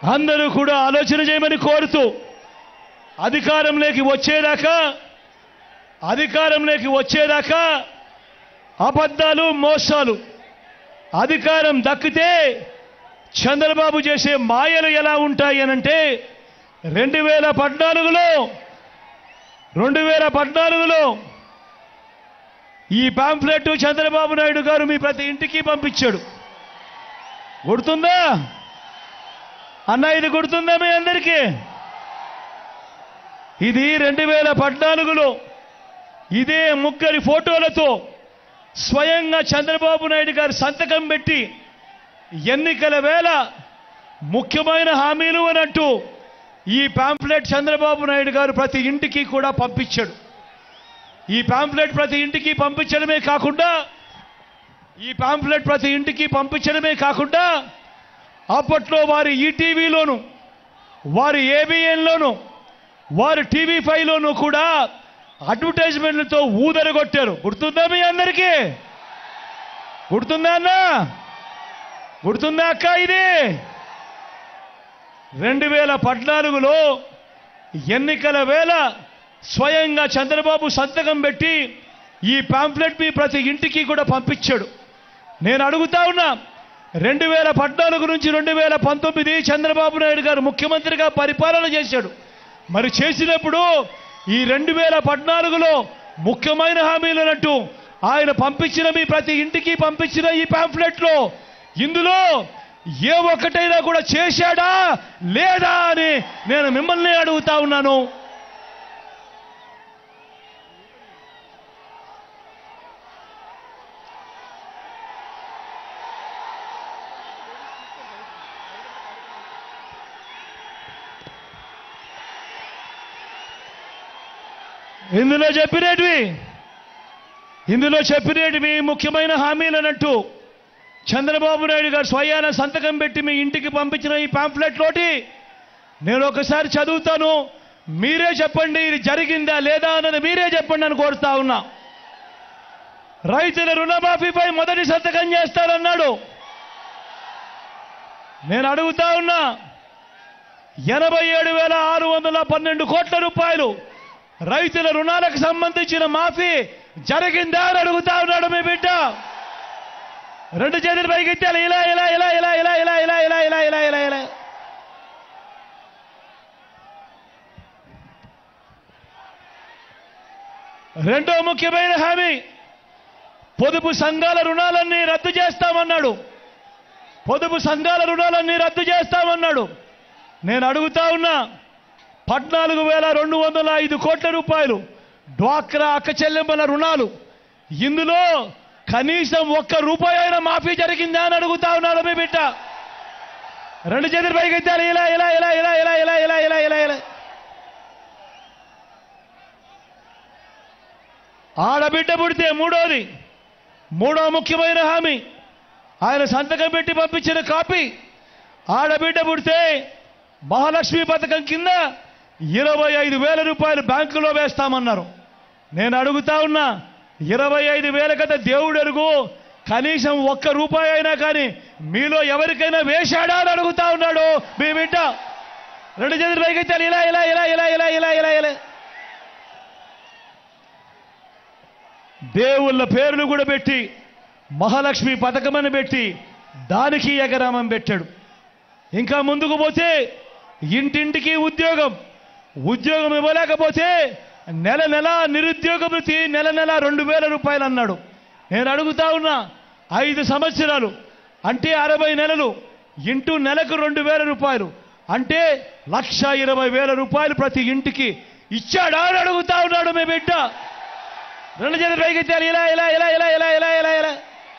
అందరూ కూడా ఆలోచన చేయమని కోరుతూ అధికారంలోకి వచ్చేదాకా అధికారంలోకి వచ్చేదాకా అబద్ధాలు మోసాలు అధికారం దక్కితే చంద్రబాబు చేసే మాయలు ఎలా ఉంటాయి అనంటే రెండు వేల పద్నాలుగులో రెండు వేల పద్నాలుగులో ఈ పాంఫ్లెట్ చంద్రబాబు నాయుడు గారు మీ ప్రతి ఇంటికి పంపించాడు గుర్తుందా అన్న ఇది గుర్తుందా మీ అందరికీ ఇది రెండు వేల పద్నాలుగులో ఇదే ముగ్గురి ఫోటోలతో స్వయంగా చంద్రబాబు నాయుడు గారు సంతకం పెట్టి ఎన్నికల వేళ ముఖ్యమైన హామీలు అన్నట్టు ఈ పాంప్లెట్ చంద్రబాబు నాయుడు గారు ప్రతి ఇంటికి కూడా పంపించాడు ఈ పాంప్లెట్ ప్రతి ఇంటికి పంపించడమే కాకుండా ఈ పాంప్లెట్ ప్రతి ఇంటికి పంపించడమే కాకుండా అప్పట్లో వారి ఈటీవీలోను వారి ఏబిఎన్లోను వారి టీవీ ఫైవ్లోను కూడా అడ్వర్టైజ్మెంట్లతో ఊదరగొట్టారు గుర్తుందా మీ అందరికీ గుర్తుందా అన్నా గుర్తుందా అక్క ఇది రెండు వేల పద్నాలుగులో ఎన్నికల వేళ స్వయంగా చంద్రబాబు సంతకం పెట్టి ఈ పాంప్లెట్ మీ ప్రతి ఇంటికి కూడా పంపించాడు నేను అడుగుతా ఉన్నా రెండు వేల పద్నాలుగు నుంచి రెండు వేల పంతొమ్మిది చంద్రబాబు నాయుడు గారు ముఖ్యమంత్రిగా పరిపాలన చేశాడు మరి చేసినప్పుడు ఈ రెండు వేల పద్నాలుగులో ముఖ్యమైన హామీలు అన్నట్టు ఆయన పంపించిన మీ ప్రతి ఇంటికి పంపించిన ఈ పాంఫ్లెట్లో ఇందులో ఏ ఒక్కటైనా కూడా చేశాడా లేదా అని నేను మిమ్మల్ని అడుగుతా ఉన్నాను ఇందులో చెప్పినటివి ఇందులో చెప్పినటివి ముఖ్యమైన హామీలు అన్నట్టు చంద్రబాబు నాయుడు గారు స్వయాన సంతకం పెట్టి మీ ఇంటికి పంపించిన ఈ పాంఫ్లెట్ లోటి నేను ఒకసారి చదువుతాను మీరే చెప్పండి ఇది జరిగిందా లేదా అన్నది మీరే చెప్పండి అని కోరుతా ఉన్నా రైతుల రుణమాఫీపై మొదటి సంతకం చేస్తారన్నాడు నేను అడుగుతా ఉన్నా ఎనభై ఏడు వేల ఆరు వందల పన్నెండు కోట్ల రూపాయలు రైతుల రుణాలకు సంబంధించిన మాఫీ జరిగిందా అని అడుగుతా ఉన్నాడు మీ బిడ్డ రెండు చేతులు పైకెత్తాలి ఇలా ఇలా ఇలా ఇలా ఇలా ఇలా ఇలా ఇలా ఇలా ఇలా ఇలా ఇలా రెండో ముఖ్యమైన హామీ పొదుపు సంఘాల రుణాలన్నీ రద్దు చేస్తామన్నాడు పొదుపు సంఘాల రుణాలన్నీ రద్దు చేస్తామన్నాడు నేను అడుగుతా ఉన్నా పద్నాలుగు వేల రెండు వందల ఐదు కోట్ల రూపాయలు డ్వాక్రా అక్క చెల్లెమ్మల రుణాలు ఇందులో కనీసం ఒక్క రూపాయి అయినా మాఫీ జరిగిందా అని అడుగుతా ఉన్నాడు మీ బిడ్డ రెండు చేతులు పైకి ఎత్తాలి ఇలా ఇలా ఇలా ఇలా ఇలా ఇలా ఇలా ఇలా ఇలా ఇలా ఆడబిడ్డ పుడితే మూడోది మూడో ముఖ్యమైన హామీ ఆయన సంతకం పెట్టి పంపించిన కాపీ ఆడబిడ్డ పుడితే మహాలక్ష్మి పథకం కింద ఇరవై ఐదు వేల రూపాయలు బ్యాంకులో వేస్తామన్నారు నేను అడుగుతా ఉన్నా ఇరవై ఐదు వేల కదా దేవుడు ఎరుగు కనీసం ఒక్క రూపాయి అయినా కానీ మీలో ఎవరికైనా వేశాడా అని అడుగుతా ఉన్నాడు మీ బిడ్డ రెండు చేతులు పైకెత్తాలి ఇలా ఇలా ఇలా ఇలా ఇలా ఇలా ఇలా ఇలా దేవుళ్ళ పేర్లు కూడా పెట్టి మహాలక్ష్మి పథకమని పెట్టి దానికి ఎగరామం పెట్టాడు ఇంకా ముందుకు పోతే ఇంటింటికి ఉద్యోగం ఉద్యోగం ఇవ్వలేకపోతే నెల నెల నిరుద్యోగ వృత్తి నెల నెల రెండు వేల రూపాయలు అన్నాడు నేను అడుగుతా ఉన్నా ఐదు సంవత్సరాలు అంటే అరవై నెలలు ఇంటూ నెలకు రెండు వేల రూపాయలు అంటే లక్ష ఇరవై వేల రూపాయలు ప్రతి ఇంటికి ఇచ్చాడా అని అడుగుతా ఉన్నాడు మీ బిడ్డ రెండు చేతులు పైకెత్తాలి ఇలా ఇలా ఇలా ఇలా ఇలా ఇలా ఇలా ఇలా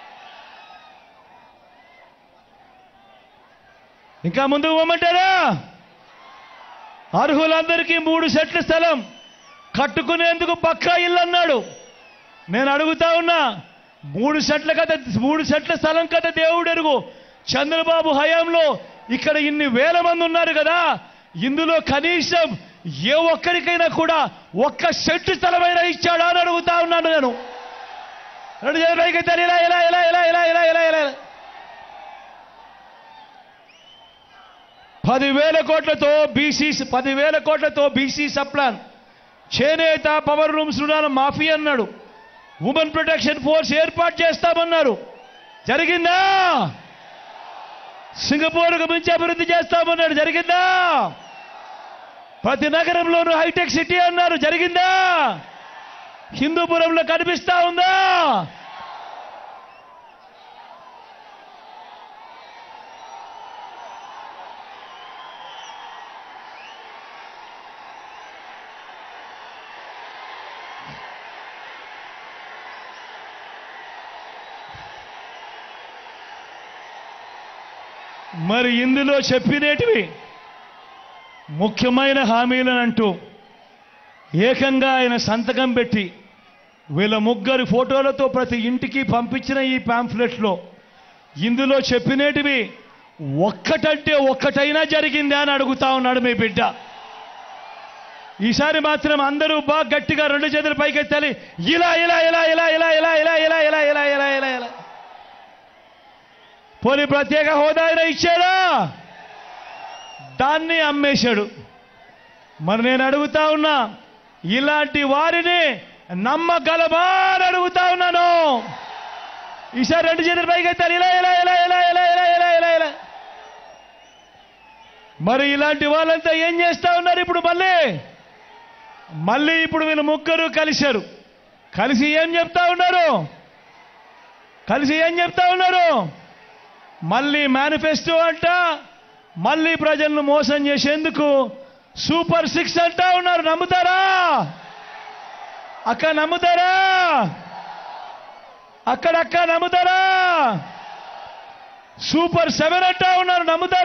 ఇంకా ముందుకు పోమంటారా అర్హులందరికీ మూడు సెట్ల స్థలం కట్టుకునేందుకు పక్కా ఇల్లు అన్నాడు నేను అడుగుతా ఉన్నా మూడు సెట్ల కథ మూడు సెట్ల స్థలం కథ దేవుడు ఎరుగు చంద్రబాబు హయాంలో ఇక్కడ ఇన్ని వేల మంది ఉన్నారు కదా ఇందులో కనీసం ఏ ఒక్కరికైనా కూడా ఒక్క సెట్ స్థలమైనా ఇచ్చాడా అని అడుగుతా ఉన్నాను నేను రెండు చేతులు పైకెత్తాలి ఇలా ఇలా ఇలా ఇలా ఇలా ఇలా ఇలా ఇలా ఇలా పదివేల కోట్లతో బీసీ పదివేల కోట్లతో బీసీ సప్లాన్ చేనేత పవర్ రూమ్స్ రుణాల మాఫీ అన్నాడు ఉమెన్ ప్రొటెక్షన్ ఫోర్స్ ఏర్పాటు చేస్తామన్నారు జరిగిందా సింగపూర్కు మించి అభివృద్ధి చేస్తామన్నాడు జరిగిందా ప్రతి నగరంలోనూ హైటెక్ సిటీ అన్నారు జరిగిందా హిందూపురంలో కనిపిస్తా ఉందా మరి ఇందులో చెప్పినేటివి ముఖ్యమైన హామీలను అంటూ ఏకంగా ఆయన సంతకం పెట్టి వీళ్ళ ముగ్గురి ఫోటోలతో ప్రతి ఇంటికి పంపించిన ఈ పాంఫ్లెట్లో ఇందులో చెప్పినేటివి ఒక్కటంటే ఒక్కటైనా జరిగిందా అని అడుగుతా ఉన్నాడు మీ బిడ్డ ఈసారి మాత్రం అందరూ బాగా గట్టిగా రెండు చేతులు పైకెత్తాలి ఇలా ఇలా ఇలా ఇలా ఇలా ఇలా ఇలా ఇలా ఇలా ఇలా ఇలా ఇలా ఇలా పోనీ ప్రత్యేక హోదా అయినా ఇచ్చాడా దాన్ని అమ్మేశాడు మరి నేను అడుగుతా ఉన్నా ఇలాంటి వారిని నమ్మగలమా అని అడుగుతా ఉన్నాను ఈసారి రెండు చేతులు పైకి ఎత్తారు ఇలా ఇలా ఇలా ఇలా ఇలా ఇలా ఇలా ఇలా ఇలా మరి ఇలాంటి వాళ్ళంతా ఏం చేస్తా ఉన్నారు ఇప్పుడు మళ్ళీ మళ్ళీ ఇప్పుడు వీళ్ళు ముగ్గురు కలిశారు కలిసి ఏం చెప్తా ఉన్నారు కలిసి ఏం చెప్తా ఉన్నారు మళ్ళీ మేనిఫెస్టో అంట మళ్ళీ ప్రజలను మోసం చేసేందుకు సూపర్ సిక్స్ అంటా ఉన్నారు నమ్ముతారా అక్క నమ్ముతారా అక్కడక్క నమ్ముతారా సూపర్ సెవెన్ అంటా ఉన్నారు నమ్ముతారా